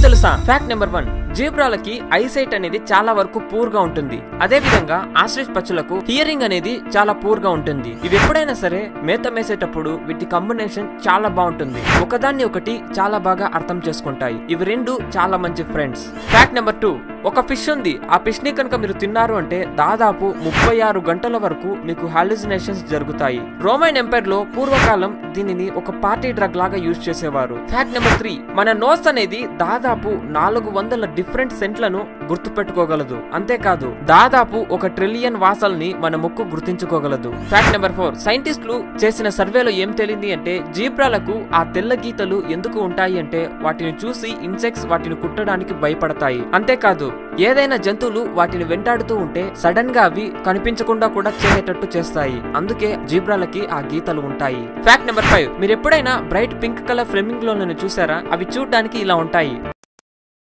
తెలుసా fact number one జీబ్రాలకి eyesight అనేది చాలా వరకు పూర్ గా ఉంటుంది అదే విధంగా ఆస్ట్రిచ్ పక్షులకు హియరింగ్ అనేది చాలా పూర్ గా ఉంటుంది ఇవి ఎప్పుడైనా సరే మేత మేసేటప్పుడు వీటి కాంబినేషన్ చాలా బాగుంటుంది ఒకదాన్ని ఒకటి చాలా బాగా అర్థం చేసుకుంటాయి ఇవి రెండు చాలా మంచి ఫ్రెండ్స్ ఫ్యాక్ట్ నెంబర్ టూ ఒక ఫిష్ ఉంది ఆ ఫిష్ ని కనుక మీరు తిన్నారు అంటే దాదాపు ముప్పై ఆరు గంటల వరకు మీకు హాలుసినేషన్స్ జరుగుతాయి రోమన్ ఎంపైర్ లో పూర్వకాలం దీనిని ఒక పార్టీ డ్రగ్ లాగా యూజ్ చేసేవారు ఫ్యాక్ట్ నెంబర్ త్రీ మన నోస్ అనేది దాదాపు నాలుగు వందల డిఫరెంట్ సెంట్లను గుర్తుపెట్టుకోగలదు అంతేకాదు దాదాపు ఒక ట్రిలియన్ వాసల్ని మన ముక్కు గుర్తించుకోగలదు ఫ్యాక్ట్ నెంబర్ ఫోర్ సైంటిస్టులు చేసిన సర్వేలో ఏం తెలియంది అంటే జీబ్రాలకు ఆ తెల్ల గీతలు ఎందుకు ఉంటాయి అంటే వాటిని చూసి ఇన్సెక్ట్స్ వాటిని కుట్టడానికి భయపడతాయి అంతేకాదు ఏదైనా జంతువులు వాటిని వెంటాడుతూ ఉంటే సడన్ గా అవి కనిపించకుండా కూడా చేసేటట్టు చేస్తాయి అందుకే జీబ్రాలకి ఆ గీతలు ఉంటాయి ఫ్యాక్ట్ నెంబర్ ఫైవ్ మీరు ఎప్పుడైనా బ్రైట్ పింక్ కలర్ ఫ్లెమింగ్ లోలను చూసారా అవి చూడడానికి ఇలా ఉంటాయి